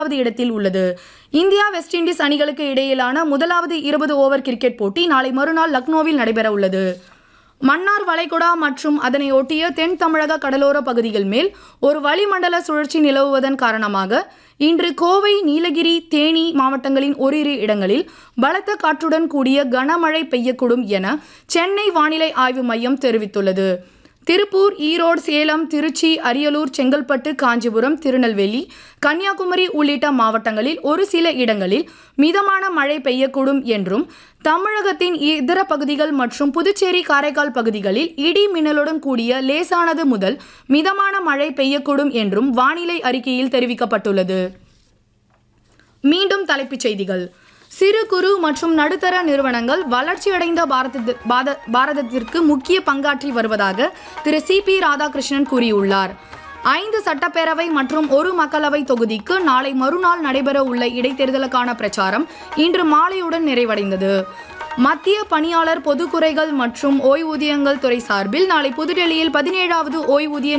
முதலாவது இடத்தில் உள்ளது இந்தியா வெஸ்ட் இண்டீஸ் அணிகளுக்கு இடையிலான முதலாவது இருபது ஓவர் கிரிக்கெட் போட்டி நாளை மறுநாள் லக்னோவில் நடைபெற உள்ளது மன்னார் வளைகுடா மற்றும் அதனை ஒட்டிய தென் தமிழக கடலோர பகுதிகள் மேல் ஒரு வளிமண்டல சுழற்சி நிலவுவதன் காரணமாக இன்று கோவை நீலகிரி தேனி மாவட்டங்களின் ஓரிரு இடங்களில் பலத்த காற்றுடன் கூடிய கனமழை பெய்யக்கூடும் என சென்னை வானிலை ஆய்வு மையம் தெரிவித்துள்ளது திருப்பூர் ஈரோடு சேலம் திருச்சி அரியலூர் செங்கல்பட்டு காஞ்சிபுரம் திருநெல்வேலி கன்னியாகுமரி உள்ளிட்ட மாவட்டங்களில் ஒரு சில இடங்களில் மிதமான மழை பெய்யக்கூடும் என்றும் தமிழகத்தின் இதர பகுதிகள் மற்றும் புதுச்சேரி காரைக்கால் பகுதிகளில் இடி மின்னலுடன் கூடிய லேசானது முதல் மிதமான மழை பெய்யக்கூடும் என்றும் வானிலை அறிக்கையில் தெரிவிக்கப்பட்டுள்ளது மீண்டும் தலைப்புச் செய்திகள் சிறு குறு மற்றும் நடுத்தர நிறுவனங்கள் வளர்ச்சியடைந்த பாரத பாத- பாரதத்திற்கு முக்கிய பங்காற்றி வருவதாக திரு சி பி ராதாகிருஷ்ணன் கூறியுள்ளார் ஐந்து சட்டப்பேரவை மற்றும் ஒரு மக்களவை தொகுதிக்கு நாளை மறுநாள் நடைபெற உள்ள இடைத்தேர்தலுக்கான பிரச்சாரம் இன்று மாலையுடன் நிறைவடைந்தது மத்திய பணியாளர் பொதுக்குறைகள் மற்றும் ஓய்வூதியங்கள் துறை சார்பில் நாளை புதுடெல்லியில் பதினேழாவது ஓய்வூதிய